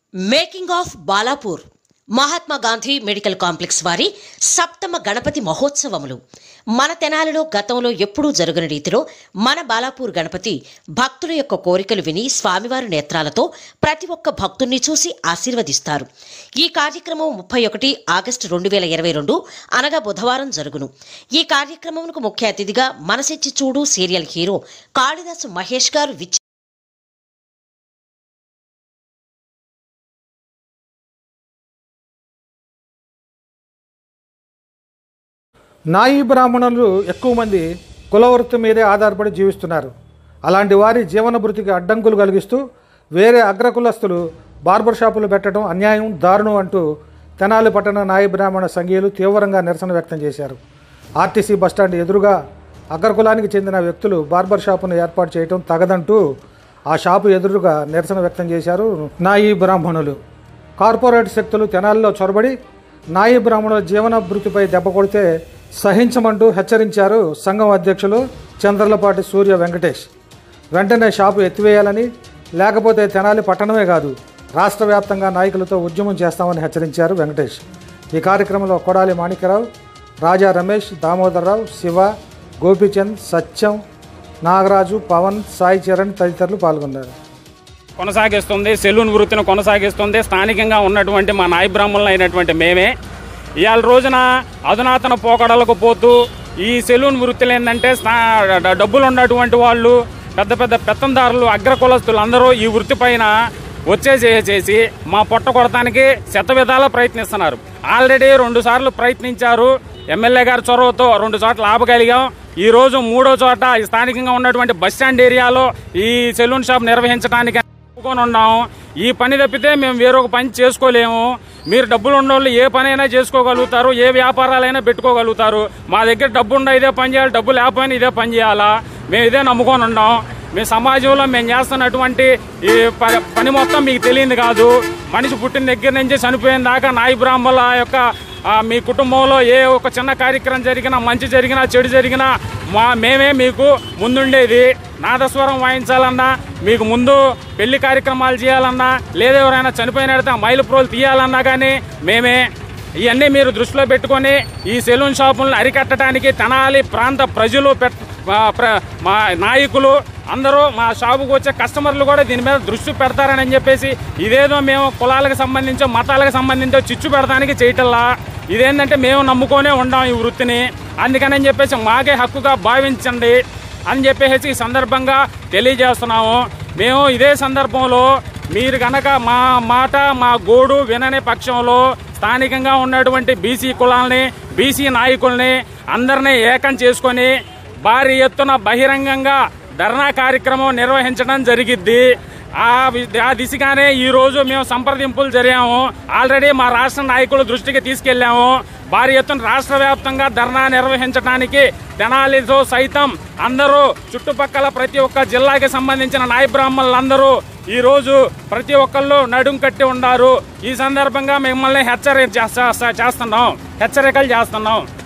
making of Balapur Mahatma Gandhi medical complex వారి సప్తమ గణపతి మహోత్సవములు మన తెనాలిలో గతంలో ఎప్పుడూ జరగని రీతిలో మన బాలాపూర్ గణపతి భక్తుల యొక్క కోరికలు విని స్వామివారి నేత్రాలతో ప్రతి ఒక్క భక్తుణ్ణి చూసి ఆశీర్వదిస్తారు ఈ కార్యక్రమం ముప్పై ఒకటి ఆగస్టు రెండు వేల ఇరవై రెండు అనగా బుధవారం జరుగును ఈ కార్యక్రమంకు ముఖ్య అతిథిగా మనసెచ్చి చూడు సీరియల్ హీరో కాళిదాసు మహేష్ గారు విచ్చి నాయి బ్రాహ్మణులు ఎక్కువ మంది కులవృత్తి మీదే ఆధారపడి జీవిస్తున్నారు అలాంటి వారి జీవన భృతికి అడ్డంకులు కలిగిస్తూ వేరే అగ్రకులస్తులు బార్బర్ షాపులు పెట్టడం అన్యాయం దారుణం అంటూ తెనాలి పట్టణ నాయి బ్రాహ్మణ సంఘీయులు తీవ్రంగా నిరసన వ్యక్తం చేశారు ఆర్టీసీ బస్టాండ్ ఎదురుగా అగ్రకులానికి చెందిన వ్యక్తులు బార్బర్ షాపును ఏర్పాటు చేయడం తగదంటూ ఆ షాపు ఎదురుగా నిరసన వ్యక్తం చేశారు నాయి బ్రాహ్మణులు కార్పొరేట్ శక్తులు తెనాలిలో చొరబడి నాయి బ్రాహ్మణుల జీవన భృతిపై దెబ్బ కొడితే సహించమంటూ హెచ్చరించారు సంఘం అధ్యక్షులు చంద్రలపాటి సూర్య వెంకటేష్ వెంటనే షాపు ఎత్తివేయాలని లేకపోతే తెనాలి పట్టణమే కాదు రాష్ట్ర వ్యాప్తంగా నాయకులతో ఉద్యమం చేస్తామని హెచ్చరించారు వెంకటేష్ ఈ కార్యక్రమంలో కొడాలి మాణిక్యరావు రాజా రమేష్ దామోదరరావు శివ గోపీచంద్ సత్యం నాగరాజు పవన్ సాయి చరణ్ తదితరులు పాల్గొన్నారు కొనసాగిస్తుంది సెలూన్ వృత్తిని కొనసాగిస్తుంది స్థానికంగా ఉన్నటువంటి మా నాయ బ్రాహ్మణులు అయినటువంటి మేమే ఇవాళ రోజున అధునాతన పోకడలకు పోతూ ఈ సెలూన్ వృత్తిలో ఏంటంటే స్థా- డ- డబ్బులు ఉన్నటువంటి వాళ్ళు పెద్ద పెద్ద పెత్తందారులు అగ్రకులస్తులు అందరూ ఈ వృత్తి పైన వచ్చేసేసి మా పొట్ట కొడటానికి శత విధాలా ప్రయత్నిస్తున్నారు ఆల్రెడీ రెండు సార్లు ప్రయత్నించారు ఎమ్మెల్యే గారి చొరవతో రెండు చోట్ల ఆపగలిగాం ఈ రోజు మూడో చోట ఈ స్థానికంగా ఉన్నటువంటి బస్ స్టాండ్ ఏరియాలో ఈ సెలూన్ షాప్ నిర్వహించడానికి ఒప్పుకొని ఉన్నాం ఈ పని తప్పితే మేము వేరొక పని చేసుకోలేము మీరు డబ్బులు ఉన్నోళ్ళు ఏ పనైనా చేసుకోగలుగుతారు ఏ వ్యాపారాలైనా పెట్టుకోగలుగుతారు మా దగ్గర డబ్బు ఉండ ఇదే పని చేయాలి డబ్బు లేకపోయినా ఇదే పని చేయాలా మేము ఇదే నమ్ముకొని ఉన్నాం మీ సమాజంలో మేము చేస్తున్నటువంటి ఈ ప- పని మొత్తం మీకు తెలియదు కాదు మనిషి పుట్టిన దగ్గర నుంచి చనిపోయిన దాకా నాయి బ్రాహ్మణుల యొక్క ఆ, మీ కుటుంబంలో ఏ ఒక చిన్న కార్యక్రమం జరిగినా మంచి జరిగినా చెడు జరిగినా మా మేమే మీకు ముందుండేది నాదస్వరం వాయించాలన్నా మీకు ముందు పెళ్లి కార్యక్రమాలు చేయాలన్నా లేదా ఎవరైనా చనిపోయిన మైలు ప్రోలు తీయాలన్నా కానీ మేమే ఇవన్నీ మీరు దృష్టిలో పెట్టుకొని ఈ సెలూన్ షాపులను అరికట్టడానికి తెనాలి ప్రాంత ప్రజలు పెట్ మా ప్ర- మా నాయకులు అందరూ మా షాపుకు వచ్చే కస్టమర్లు కూడా దీని మీద దృష్టి పెడతారని చెప్పేసి ఇదేదో మేము కులాలకు సంబంధించో మతాలకు సంబంధించో చిచ్చు పెడతానికి చేయటల్లా ఇదేంటంటే మేము నమ్ముకొనే ఉండాం ఈ వృత్తిని అందుకని చెప్పేసి మాకే హక్కుగా భావించండి అని చెప్పేసి ఈ సందర్భంగా తెలియజేస్తున్నాము మేము ఇదే సందర్భంలో మీరు గనక మా మాట మా గోడు వినని పక్షంలో స్థానికంగా ఉన్నటువంటి బీసీ కులాలని బీసీ నాయకుల్ని అందరినీ ఏకం చేసుకొని భారీ ఎత్తున బహిరంగంగా ధర్నా కార్యక్రమం నిర్వహించడం జరిగిద్ది ఆ వి- ఆ దిశగానే ఈ రోజు మేము సంప్రదింపులు జరిగాము ఆల్రెడీ మా రాష్ట్ర నాయకుల దృష్టికి తీసుకెళ్లాము భారీ ఎత్తున రాష్ట్ర వ్యాప్తంగా ధర్నా నిర్వహించడానికి తెనాలితో సైతం అందరూ చుట్టుపక్కల ప్రతి ఒక్క జిల్లాకి సంబంధించిన నాయ బ్రాహ్మణులందరూ ఈ రోజు ప్రతి ఒక్కళ్ళు నడుం కట్టి ఉన్నారు ఈ సందర్భంగా మిమ్మల్ని హెచ్చరిక చేస్తున్నాం హెచ్చరికలు చేస్తున్నాం